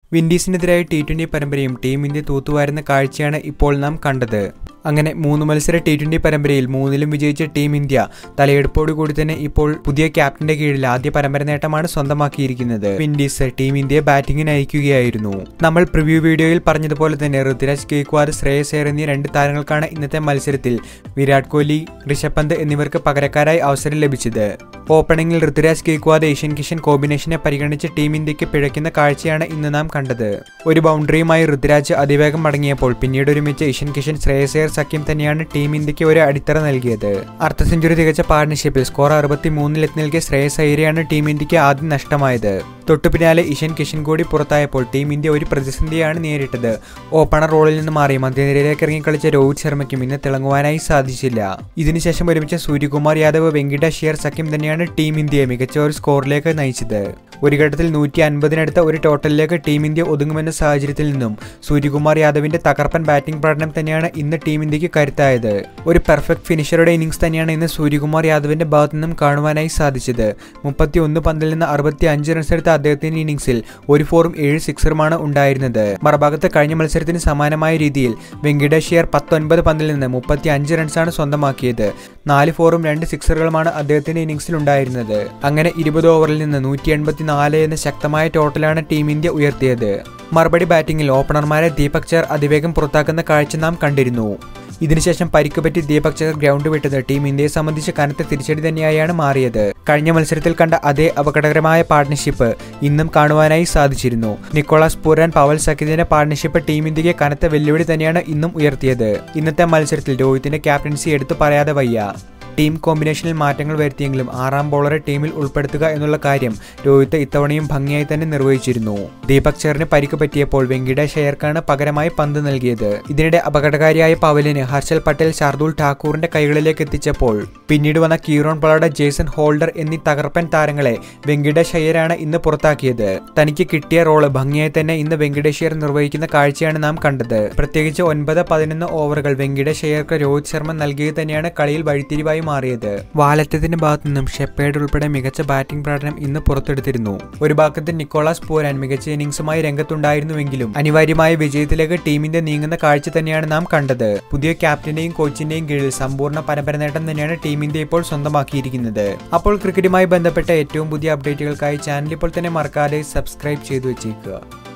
വിൻഡീസിനെതിരായ T twenty പരമ്പരയും team India തൂത്തുവാരുന്ന കാഴ്ചയാണ് ഇപ്പോൾ നാം കണ്ടത് അങ്ങനെ മൂന്ന് മത്സര ടി ട്വന്റി പരമ്പരയിൽ മൂന്നിലും വിജയിച്ച ടീം ഇന്ത്യ തലയെടുപ്പോടു കൂടി തന്നെ ഇപ്പോൾ പുതിയ ക്യാപ്റ്റന്റെ കീഴിൽ ആദ്യ പരമ്പര നേട്ടമാണ് സ്വന്തമാക്കിയിരിക്കുന്നത് വിൻഡീസ് ടീം ഇന്ത്യയെ ബാറ്റിംഗിന് അയക്കുകയായിരുന്നു നമ്മൾ പ്രിവ്യൂ വീഡിയോയിൽ പറഞ്ഞതുപോലെ തന്നെ ഋതുരാജ് ഗെയ്ക്വാദ് ശ്രേയസ് അയ്യർ എന്നീ രണ്ട് താരങ്ങൾക്കാണ് ഇന്നത്തെ മത്സരത്തിൽ വിരാട് കോഹ്ലി ഋഷഭ് പന്ത് എന്നിവർക്ക് പകരക്കാരായി അവസരം ലഭിച്ചത് ഓപ്പണിംഗിൽ ഋതുരാജ് ഗെയ്ക്വാദ് ഏഷ്യൻ കിഷൻ കോമ്പിനേഷനെ പരിഗണിച്ച് ടീം ഇന്ത്യക്ക് പിഴയ്ക്കുന്ന കാഴ്ചയാണ് ഇന്ന് നാം കണ്ടത് ഒരു ബൗണ്ടറിയുമായി ഋതുരാജ് അതിവേഗം മടങ്ങിയപ്പോൾ പിന്നീട് ഒരുമിച്ച് ഇഷൻ കിഷൻ ശ്രേയസ് അയ്യർ സഖ്യം തന്നെയാണ് ടീം ഇന്ത്യക്ക് ഒരു അടിത്തറ നൽകിയത് അർദ്ധ സെഞ്ചുറി തികച്ച പാർട്ണർഷിപ്പിൽ സ്കോർ അറുപത്തി മൂന്നിലെത്തി നൽകിയ ശ്രേയസ് അയ്യരെയാണ് ടീം ഇന്ത്യക്ക് ആദ്യം നഷ്ടമായത് തൊട്ടു പിന്നാലെ ഇഷൻ കിഷൻ കൂടി പുറത്തായപ്പോൾ ടീം ഇന്ത്യ ഒരു പ്രതിസന്ധിയാണ് നേരിട്ടത് ഓപ്പണർ റോളിൽ നിന്ന് മാറി മധ്യനിരയിലേക്ക് ഇറങ്ങി കളിച്ച രോഹിത് ശർമ്മയ്ക്കും ഇന്ന് തിളങ്ങുവാനായി സാധിച്ചില്ല ഇതിനുശേഷം ഒരുമിച്ച സൂര്യകുമാർ യാദവ് വെങ്കിട ഷിയർ സഖ്യം തന്നെയാണ് ടീം ഇന്ത്യയെ മികച്ച ഒരു സ്കോറിലേക്ക് നയിച്ചത് ഒരു ഘട്ടത്തിൽ നൂറ്റി അൻപതിനടുത്ത ഒരു ടോട്ടലിലേക്ക് ടീം ഇന്ത്യ ഒതുങ്ങുമെന്ന സാഹചര്യത്തിൽ നിന്നും സൂര്യകുമാർ യാദവിന്റെ തകർപ്പൻ ബാറ്റിംഗ് പ്രകടനം തന്നെയാണ് ഇന്ന് ടീം ഇന്ത്യക്ക് കരുത്തായത് ഒരു പെർഫെക്റ്റ് ഫിനിഷറുടെ ഇന്നിംഗ്സ് തന്നെയാണ് ഇന്ന് സൂര്യകുമാർ യാദവിന്റെ ഭാഗത്തു നിന്നും കാണുവാനായി സാധിച്ചത് മുപ്പത്തി ഒന്ന് പന്തിൽ നിന്ന് അറുപത്തി അഞ്ച് റൺസ് എടുത്ത അദ്ദേഹത്തിന്റെ ഇന്നിംഗ്സിൽ ഒരു ഫോറും ഏഴ് സിക്സറുമാണ് ഉണ്ടായിരുന്നത് മറുഭാഗത്ത് കഴിഞ്ഞ മത്സരത്തിന് സമാനമായ രീതിയിൽ വെങ്കിടേഷിയർ പത്തൊൻപത് പന്തിൽ നിന്ന് മുപ്പത്തി അഞ്ച് റൺസാണ് സ്വന്തമാക്കിയത് നാല് ഫോറും രണ്ട് സിക്സറുകളുമാണ് അദ്ദേഹത്തിന്റെ ഇന്നിംഗ്സിൽ ഉണ്ടായിരുന്നത് അങ്ങനെ ഇരുപത് ഓവറിൽ നിന്ന് നൂറ്റി എൺപത്തി നാല് എന്ന ശക്തമായ ടോട്ടലാണ് ടീം ഇന്ത്യ ഉയർത്തിയത് മറുപടി ബാറ്റിംഗിൽ ഓപ്പണർമാരെ ദീപക് ചർ അതിവേഗം പുറത്താക്കുന്ന കാഴ്ച നാം കണ്ടിരുന്നു ഇതിനുശേഷം പരിക്ക് പറ്റി ദീപക് ചഹർ ഗ്രൗണ്ട് വിട്ടത് ടീം ഇന്ത്യയെ സംബന്ധിച്ച് കനത്ത തിരിച്ചടി തന്നെയായാണ് മാറിയത് കഴിഞ്ഞ മത്സരത്തിൽ കണ്ട അതേ അപകടകരമായ പാർട്ണർഷിപ്പ് ഇന്നും കാണുവാനായി സാധിച്ചിരുന്നു നിക്കോളാസ് പൂരാൻ പവൽ സഖ്യത്തിന്റെ പാർട്ണർഷിപ്പ് ടീം ഇന്ത്യയെ കനത്ത വെല്ലുവിളി തന്നെയാണ് ഇന്നും ഉയർത്തിയത് ഇന്നത്തെ മത്സരത്തിൽ രോഹിത്തിന്റെ ക്യാപ്റ്റൻസി എടുത്തു പറയാതെ വയ്യ ടീം കോമ്പിനേഷനിൽ മാറ്റങ്ങൾ വരുത്തിയെങ്കിലും ആറാം ബോളറെ ടീമിൽ ഉൾപ്പെടുത്തുക എന്നുള്ള കാര്യം രോഹിത് ഇത്തവണയും ഭംഗിയായി തന്നെ നിർവഹിച്ചിരുന്നു ദീപക് ചറിന് പരിക്ക് പറ്റിയപ്പോൾ വെങ്കിട ഷെയർക്കാണ് പകരമായി പന്ത് നൽകിയത് ഇതിനിടെ അപകടകാരിയായ പവലിന് ഹർഷൽ പട്ടേൽ ഷാർദുൽ ഠാക്കൂറിന്റെ കൈകളിലേക്ക് എത്തിച്ചപ്പോൾ പിന്നീട് വന്ന കീറോൺ പളയുടെ ജേസൺ ഹോൾഡർ എന്നീ തകർപ്പൻ താരങ്ങളെ വെങ്കിടേഷയ്യരാണ് ഇന്ന് പുറത്താക്കിയത് തനിക്ക് കിട്ടിയ റോള് ഭംഗിയായി തന്നെ ഇന്ന് വെങ്കിടേശ്വർ നിർവഹിക്കുന്ന കാഴ്ചയാണ് നാം കണ്ടത് പ്രത്യേകിച്ച് ഒൻപത് പതിനൊന്ന് ഓവറുകൾ വെങ്കിടേഷയ്യർക്ക് രോഹിത് ശർമ്മ നൽകിയത് തന്നെയാണ് കളിയിൽ വഴിത്തിരിവായി മാറിയത് വാലറ്റത്തിന്റെ ഭാഗത്തു നിന്നും ഷെപ്പേഡ് ഉൾപ്പെടെ മികച്ച ബാറ്റിംഗ് പ്രകടനം ഇന്ന് പുറത്തെടുത്തിരുന്നു ഒരു ഭാഗത്ത് നിക്കോളാസ് പൂരാൻ മികച്ച ഇന്നിംഗ്സുമായി രംഗത്തുണ്ടായിരുന്നുവെങ്കിലും അനിവാര്യമായ വിജയത്തിലേക്ക് ടീമിന്റെ നീങ്ങുന്ന കാഴ്ച തന്നെയാണ് നാം കണ്ടത് പുതിയ ക്യാപ്റ്റന്റെയും കോച്ചിന്റെയും കീഴിൽ സമ്പൂർണ്ണ പരമ്പര നേട്ടം തന്നെയാണ് ടീം ഇന്ത്യ ഇപ്പോൾ സ്വന്തമാക്കിയിരിക്കുന്നത് അപ്പോൾ ക്രിക്കറ്റുമായി ബന്ധപ്പെട്ട ഏറ്റവും പുതിയ അപ്ഡേറ്റുകൾക്കായി ചാനൽ ഇപ്പോൾ തന്നെ മറക്കാതെ സബ്സ്ക്രൈബ് ചെയ്തു വെച്ചേക്കുക